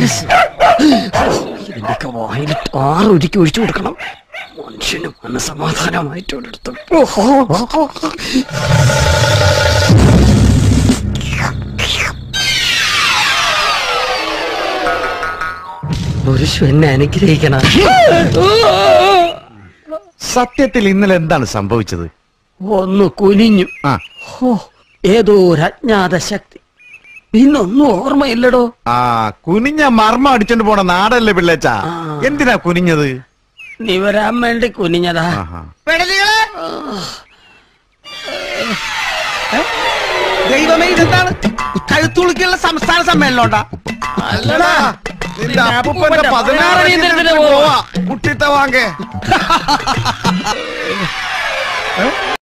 ഇതിന്റെയൊക്കെ വായിലിട്ട് ആറൊരുക്കി ഒഴിച്ചു കൊടുക്കണം മനുഷ്യന് മനസമാധാനമായിട്ട് ഒരിടത്ത് പുരുഷു എന്നെ അനുഗ്രഹിക്കണം സത്യത്തിൽ ഇന്നലെ എന്താണ് സംഭവിച്ചത് ഒന്ന് കുനിഞ്ഞു ആ ഹോ ഏതോ ഒരു അജ്ഞാത ശക്തി പിന്നൊന്നും ഓർമ്മയില്ലടോ ആ കുനിഞ്ഞ മർമ്മം അടിച്ചോണ്ട് പോണ നാടല്ലേ പിള്ളേച്ച ആ. എന്തിനാ കുനിഞ്ഞത് നീ വരാൻ വേണ്ടി കുനിഞ്ഞതാ ആഹാ. ദൈവമേ ഇതെന്താണ് കഴുത്തുളുക്കിയുള്ള സംസ്ഥാന സമ്മേളനം ഉണ്ടാ അല്ലടാ നിന്റെ അപ്പൂപ്പന്റെ അപ്പൂപ്പന്റെ പതിനാറ് പതിനാറ് അടിയിൽ അടിയിൽ പോവാ മുട്ടിട്ട വാങ്ങേ